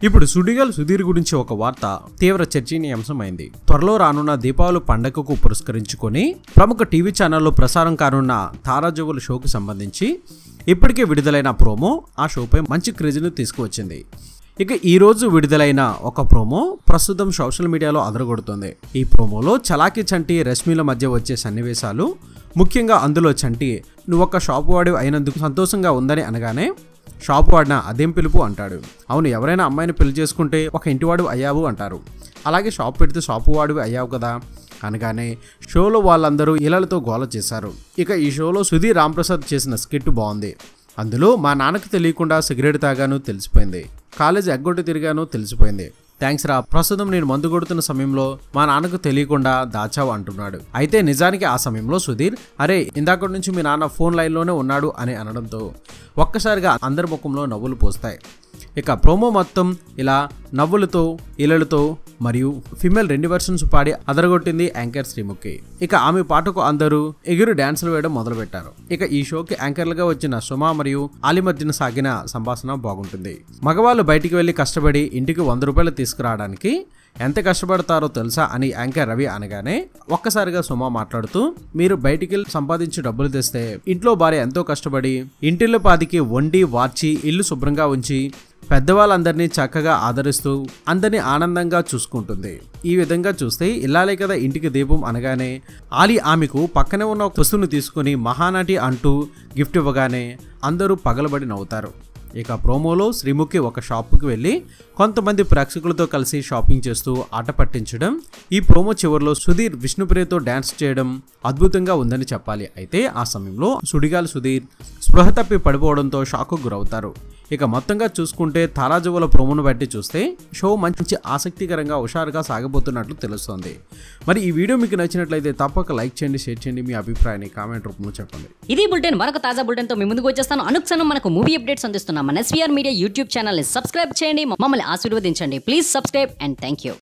ఇప్పుడు సుడిగల్ సుధీర్ గురించి ఒక వార్త తీవ్ర చర్చనీయాంశమైంది త్వరలో రానున్న దీపావళి పండగకు పురస్కరించుకొని ప్రముఖ టీవీ ఛానల్లో ప్రసారం కానున్న తారాజువుల షోకు సంబంధించి ఇప్పటికే విడుదలైన ప్రోమో ఆ షోపై మంచి క్రేజ్ను తీసుకువచ్చింది ఇక ఈ రోజు విడుదలైన ఒక ప్రోమో ప్రస్తుతం సోషల్ మీడియాలో అదరగొడుతుంది ఈ ప్రోమోలో చలాకీ చంటి రశ్మిల మధ్య వచ్చే సన్నివేశాలు ముఖ్యంగా అందులో చంటి నువ్వొక్క షాపు వాడి అయినందుకు సంతోషంగా ఉందని అనగానే షాపు వాడిన అదేం పిలుపు అంటాడు అవును ఎవరైనా అమ్మాయిని పెళ్లి చేసుకుంటే ఒక ఇంటివాడు అయ్యావు అంటారు అలాగే షాప్ పెడితే షాపు వాడివి అయ్యావు కదా అనగానే షోలో వాళ్ళందరూ ఇళ్లతో గోల చేశారు ఇక ఈ షోలో సుధీర్ రాంప్రసాద్ చేసిన స్కిట్ బాగుంది అందులో మా నాన్నకి తెలియకుండా సిగరెట్ తాగాను తెలిసిపోయింది కాలేజ్ ఎగ్గొట్టి తిరిగాను తెలిసిపోయింది థ్యాంక్స్ రా ప్రస్తుతం నేను మందు కొడుతున్న సమయంలో మా నాన్నకు తెలియకుండా దాచావు అంటున్నాడు అయితే నిజానికి ఆ సమయంలో సుధీర్ అరే ఇందాక నుంచి మీ నాన్న ఫోన్ లైన్లోనే ఉన్నాడు అని అనడంతో ఒక్కసారిగా అందరి ముఖంలో నవ్వులు పోస్తాయి ఇక ప్రోమో మొత్తం ఇలా నవ్వులతో ఇలలతో మరియు ఫిమేల్ రెండు వెర్షన్స్ పాడి అదరగొట్టింది యాంకర్ శ్రీముఖి ఇక ఆమె పాటకు అందరూ ఎగురు డాన్సులు వేయడం మొదలుపెట్టారు ఇక ఈ షోకి యాంకర్లుగా వచ్చిన సుమ మరియు ఆలి మధ్యన సాగిన సంభాషణ బాగుంటుంది మగవాళ్ళు బయటికి వెళ్ళి కష్టపడి ఇంటికి వంద రూపాయలు తీసుకురావడానికి ఎంత కష్టపడతారో తెలుసా అని యాంకర్ రవి అనగానే ఒక్కసారిగా సుమ మాట్లాడుతూ మీరు బయటికి వెళ్ళి సంపాదించి డబ్బులు తెస్తే ఇంట్లో భార్య ఎంతో కష్టపడి ఇంటిలో పాదికి వండి వార్చి ఇల్లు శుభ్రంగా ఉంచి పెద్దవాళ్ళందరినీ చక్కగా ఆదరిస్తూ అందరినీ ఆనందంగా చూసుకుంటుంది ఈ విధంగా చూస్తే ఇల్లాలే కదా ఇంటికి దీపం అనగానే ఆలి ఆమెకు పక్కనే ఉన్న ఒక వస్తువును తీసుకుని మహానటి అంటూ గిఫ్ట్ ఇవ్వగానే అందరూ పగలబడి నవ్వుతారు ఇక ప్రోమోలో శ్రీముఖి ఒక షాపుకి వెళ్ళి కొంతమంది ప్రేక్షకులతో కలిసి షాపింగ్ చేస్తూ ఆట పట్టించడం ఈ ప్రోమో చివరిలో సుధీర్ విష్ణుప్రియతో డ్యాన్స్ చేయడం అద్భుతంగా ఉందని చెప్పాలి అయితే ఆ సమయంలో సుడిగాలి సుధీర్ స్పృహ తప్పి పడిపోవడంతో షాక్కు గురవుతారు ఇక మొత్తంగా చూసుకుంటే తారాజువుల ప్రోమోను బట్టి చూస్తే షో మంచి ఆసక్తికరంగా హుషారుగా సాగబోతున్నట్లు తెలుస్తోంది మరి ఈ వీడియో మీకు నచ్చినట్లయితే తప్పక లైక్ చేయండి షేర్ చేయండి మీ అభిప్రాయాన్ని కామెంట్ రూపంలో చెప్పండి ఇది బులెటిన్ మరొక తాజా బులెటిన్ తో మీ ముందుకు వచ్చేస్తాను అనుక్షణం మనకు మూవీ అప్డేట్స్ అందిస్తున్నాం మన ఎస్వీఆర్ మీడియా యూట్యూబ్ ఛానల్ ని సబ్స్క్రైబ్ చేయండి మమ్మల్ని ఆశీర్వదించండి please subscribe and thank you